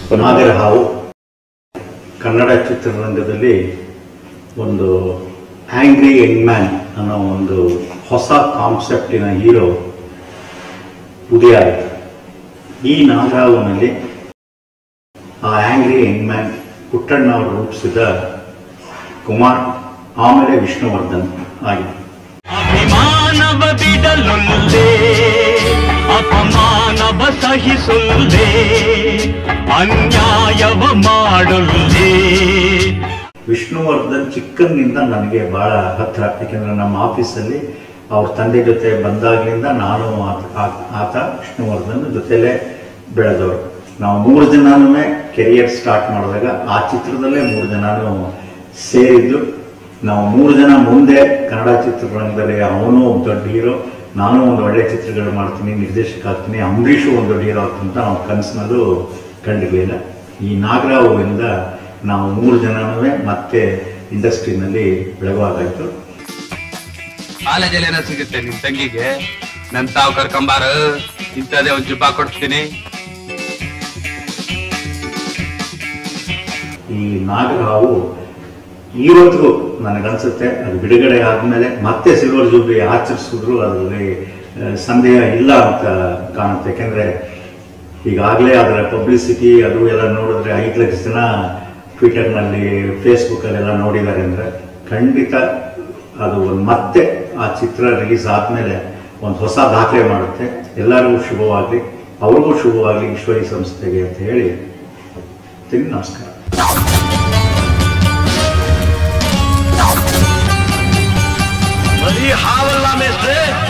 ನಾಗರ ಹಾವು ಕನ್ನಡ ಚಿತ್ರರಂಗದಲ್ಲಿ ಒಂದು ಆಂಗ್ರಿ ಯಂಗ್ ಮ್ಯಾನ್ ಅನ್ನೋ ಒಂದು ಹೊಸ ಕಾನ್ಸೆಪ್ಟಿನ ಹೀರೋ ಉದಯ ಆಯಿತು ಈ ನಾಗರಾವನಲ್ಲಿ ಆ ಆಂಗ್ರಿ ಯಂಗ್ ಮ್ಯಾನ್ ಪುಟ್ಟಣ್ಣ ಅವರು ರೂಪಿಸಿದ ಕುಮಾರ್ ಆಮೇಲೆ ವಿಷ್ಣುವರ್ಧನ್ ಆಗಿದೆ ಅಭಿಮಾನವ ಬಿಡಲೊಲ್ಲೆ ಅಪಮಾನವ ಸಹಿಸೊಲ್ಲೆ ಅನ್ಯಾಯವ ಮಾಡೊಲ್ಲೆ ವಿಷ್ಣುವರ್ಧನ್ ಚಿಕ್ಕಂದಿನಿಂದ ನನಗೆ ಬಹಳ ಹತ್ರ ಯಾಕೆಂದ್ರೆ ನಮ್ಮ ಆಫೀಸಲ್ಲಿ ಅವ್ರ ತಂದೆ ಜೊತೆ ಬಂದಾಗ್ಲಿಂದ ನಾನು ಆತ- ಆ- ಆತ ವಿಷ್ಣುವರ್ಧನ್ ಜೊತೆಲೇ ಬೆಳೆದವರು ನಾವು ಮೂರು ಜನನೂ ಕೆರಿಯರ್ ಸ್ಟಾರ್ಟ್ ಮಾಡಿದಾಗ ಆ ಚಿತ್ರದಲ್ಲೇ ಮೂರು ಜನನು ಸೇರಿದ್ದು ನಾವು ಮೂರು ಜನ ಮುಂದೆ ಕನ್ನಡ ಚಿತ್ರರಂಗದಲ್ಲಿ ಅವನು ಒಬ್ಬ ದೊಡ್ಡ ಹೀರೋ ನಾನು ಒಂದು ಒಳ್ಳೆ ಚಿತ್ರಗಳು ಮಾಡ್ತೀನಿ ನಿರ್ದೇಶಕ ಆಗ್ತೀನಿ ಅಂಬರೀಷು ಒಂದು ದೊಡ್ಡ ಹೀರೋ ಆಗ್ತೀನಿ ಅಂತ ನಾವು ಕನಸಿನಲ್ಲೂ ಕಂಡಿರಲಿಲ್ಲ ಈ ನಾಗರಾವುವಿಂದ ನಾವು ಮೂರು ಜನನೂ ಮತ್ತೆ ಇಂಡಸ್ಟ್ರಿನಲ್ಲಿ ಬೆಳಗುವಾಗಾಯ್ತು ಕಾಲೇಜಲ್ಲಿ ಏನೋ ಸಿಗುತ್ತೆ ನಿಮ್ ತಂಗಿಗೆ ನನ್ ತಾವ್ ಕರ್ಕೊಂಬಾರ ಇಂಥದೇ ಒಂದ್ ಜುಬ್ಬ ಕೊಡ್ತೀನಿ ಈ ನಾಗರಾವು ಇವತ್ತಿಗೂ ನನಗನ್ಸುತ್ತೆ ಅದು ಬಿಡುಗಡೆ ಆದಮೇಲೆ ಮತ್ತೆ ಸಿಲ್ವರ್ ಜೂಬ್ಲಿ ಆಚರಿಸಿದ್ರು ಅದರಲ್ಲಿ ಆ, ಸಂದೇಹ ಇಲ್ಲ ಅಂತ ಕಾಣುತ್ತೆ ಯಾಕೆಂದ್ರೆ ಈಗಾಗಲೇ ಅದರ ಪಬ್ಲಿಸಿಟಿ ಅದು ಎಲ್ಲ ನೋಡಿದ್ರೆ ಐದು ಲಕ್ಷ ಜನ ಟ್ವಿಟರ್ನಲ್ಲಿ ಫೇಸ್ಬುಕ್ಕಲ್ಲೆಲ್ಲ ನೋಡಿದ್ದಾರೆ ಅಂದರೆ ಖಂಡಿತ ಅದು ಒಂದು ಮತ್ತೆ ಆ ಚಿತ್ರ ರಿಲೀಸ್ ಆದಮೇಲೆ ಒಂದು ಹೊಸ ದಾಖಲೆ ಮಾಡುತ್ತೆ ಎಲ್ಲರಿಗೂ ಶುಭವಾಗಲಿ ಅವ್ರಿಗೂ ಶುಭವಾಗಲಿ ಈಶ್ವರಿ ಸಂಸ್ಥೆಗೆ ಅಂತ ಹೇಳಿ ತಿನ್ ನಮಸ್ಕಾರ ಬರೀ ಹಾವಲ್ಲ ಮೇಸ್ಟ್ರೆ